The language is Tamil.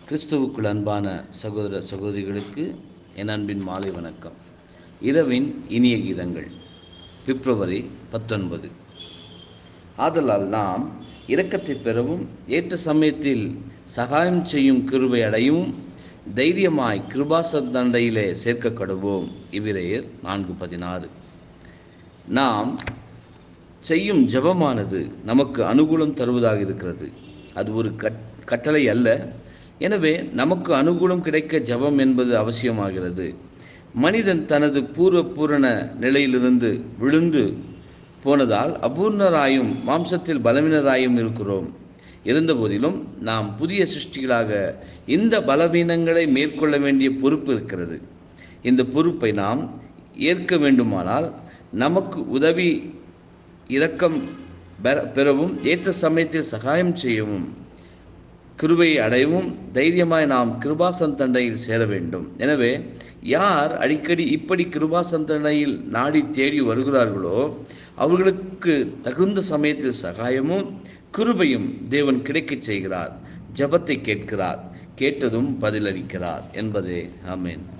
கிறிஸ்துவுக்குள் அன்பான சகோதர சகோதரிகளுக்கு என் அன்பின் மாலை வணக்கம் இரவின் இனிய கீதங்கள் பிப்ரவரி பத்தொன்பது ஆதலால் நாம் இரக்கத்தை பெறவும் ஏற்ற சமயத்தில் சகாயம் செய்யும் கிருபை அடையவும் தைரியமாய் கிருபாச தண்டையிலே சேர்க்கப்படுவோம் இவ்விரையர் நான்கு பதினாறு நாம் செய்யும் ஜெபமானது நமக்கு அனுகூலம் தருவதாக இருக்கிறது அது ஒரு கட் கட்டளை அல்ல எனவே நமக்கு அனுகூலம் கிடைக்க ஜெபம் என்பது அவசியமாகிறது மனிதன் தனது பூர்வ பூரண நிலையிலிருந்து விழுந்து போனதால் அபூர்ணராயும் மாம்சத்தில் பலவீனராயும் இருக்கிறோம் இருந்தபோதிலும் நாம் புதிய சிருஷ்டிகளாக இந்த பலவீனங்களை மேற்கொள்ள வேண்டிய பொறுப்பு இருக்கிறது இந்த பொறுப்பை நாம் ஏற்க வேண்டுமானால் நமக்கு உதவி இரக்கம் பெற பெறவும் ஏற்ற சமயத்தில் சகாயம் செய்யவும் கிருபையை அடையவும் தைரியமாய் நாம் கிருபாசன் தண்டையில் சேர வேண்டும் எனவே யார் அடிக்கடி இப்படி கிருபாசன் தண்டையில் நாடி தேடி வருகிறார்களோ அவர்களுக்கு தகுந்த சமயத்தில் சகாயமும் கிருபையும் தேவன் கிடைக்கச் செய்கிறார் ஜபத்தை கேட்கிறார் கேட்டதும் பதிலளிக்கிறார் என்பதே ஆமேன்